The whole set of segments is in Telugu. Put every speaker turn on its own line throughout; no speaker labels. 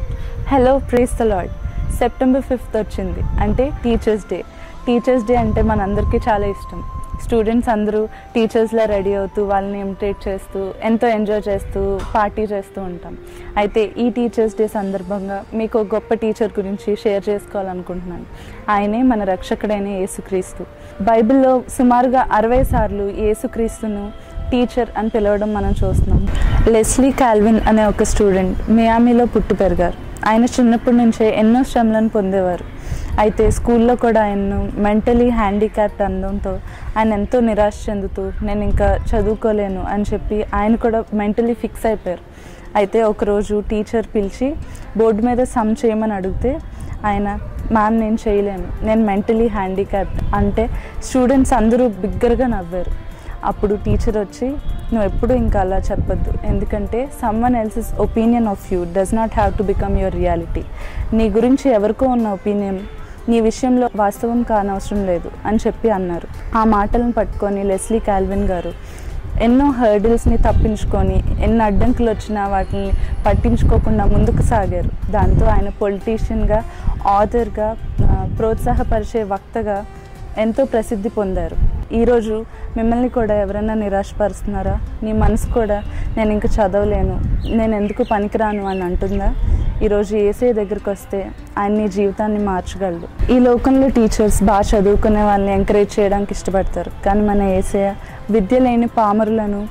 Hello praise the Lord September fifth వచ్చింది అంటే టీచర్స్ డే టీచర్స్ డే అంటే మనందరికీ చాలా ఇష్టం స్టూడెంట్స్ అందరూ టీచర్స్లా రెడీ అవుతూ వాళ్ళని ఇమిటేట్ చేస్తూ ఎంతో ఎంజాయ్ చేస్తూ పార్టీ చేస్తూ ఉంటాం అయితే ఈ టీచర్స్ డే సందర్భంగా మీకు ఒక గొప్ప టీచర్ గురించి షేర్ చేసుకోవాలనుకుంటున్నాను ఆయనే మన రక్షకుడైన యేసుక్రీస్తు బైబిల్లో సుమారుగా అరవై సార్లు యేసుక్రీస్తును టీచర్ అని పిలవడం మనం చూస్తున్నాం లెస్లీ కాల్విన్ అనే ఒక స్టూడెంట్ మియామిలో పుట్టి పెరిగారు ఆయన చిన్నప్పటి నుంచే ఎన్నో శ్రమలను పొందేవారు అయితే స్కూల్లో కూడా ఆయన్ను మెంటలీ హ్యాండిక్యాప్ట్ అనడంతో ఆయన ఎంతో నిరాశ చెందుతూ నేను ఇంకా చదువుకోలేను అని చెప్పి ఆయన కూడా మెంటలీ ఫిక్స్ అయిపోయారు అయితే ఒకరోజు టీచర్ పిలిచి బోర్డు మీద సమ్ చేయమని అడిగితే ఆయన మ్యామ్ నేను చేయలేను నేను మెంటలీ హ్యాండిక్యాప్డ్ అంటే స్టూడెంట్స్ అందరూ బిగ్గరగా నవ్వారు అప్పుడు టీచర్ వచ్చి నువ్వు ఎప్పుడు ఇంకా అలా చెప్పొద్దు ఎందుకంటే someone else's opinion of you does not have to become your reality నీ గురించి ఎవరికో ఉన్న ఒపీనియన్ నీ విషయంలో వాస్తవం కానవసరం లేదు అని చెప్పి అన్నారు ఆ మాటలను పట్టుకొని లెస్లీ కాల్విన్ గారు ఎన్నో హర్డిల్స్ని తప్పించుకొని ఎన్ని అడ్డంకులు వచ్చినా వాటిని పట్టించుకోకుండా ముందుకు సాగారు దాంతో ఆయన పొలిటీషియన్గా ఆథర్గా ప్రోత్సాహపరిచే వక్తగా ఎంతో ప్రసిద్ధి పొందారు ఈరోజు మిమ్మల్ని కూడా ఎవరైనా నిరాశపరుస్తున్నారా నీ మనసు కూడా నేను ఇంకా చదవలేను నేను ఎందుకు పనికిరాను అని అంటుందా ఈరోజు ఏసే దగ్గరికి వస్తే ఆయన నీ జీవితాన్ని మార్చగలడు ఈ లోకంలో టీచర్స్ బాగా చదువుకునే వాళ్ళని ఎంకరేజ్ చేయడానికి ఇష్టపడతారు కానీ మన ఏసయ విద్య లేని పామరులను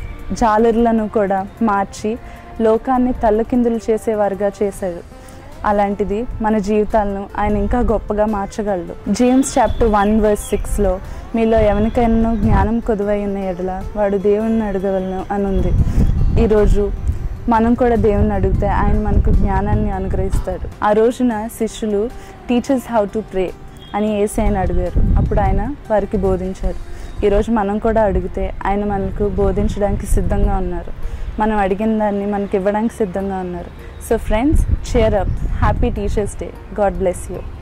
జాలరులను కూడా మార్చి లోకాన్ని తల్లకిందులు చేసేవారుగా చేశాడు అలాంటిది మన జీవితాలను ఆయన ఇంకా గొప్పగా మార్చగలడు జేమ్స్ చాప్టర్ వన్ వర్స్ సిక్స్లో మీలో ఎవరికైనా జ్ఞానం కొదువై ఉన్న ఎడల వాడు దేవుణ్ణి అడగవలను అని ఉంది ఈరోజు మనం కూడా దేవుణ్ణి అడిగితే ఆయన మనకు జ్ఞానాన్ని అనుగ్రహిస్తాడు ఆ రోజున శిష్యులు టీచర్స్ హౌ టు ప్రే అని ఏసీ ఆయన అడిగారు అప్పుడు ఆయన వారికి బోధించారు ఈరోజు మనం కూడా అడిగితే ఆయన మనకు బోధించడానికి సిద్ధంగా ఉన్నారు మనం అడిగిన దాన్ని మనకి ఇవ్వడానికి సిద్ధంగా ఉన్నారు so friends cheer up. Happy Teachers Day. God bless you.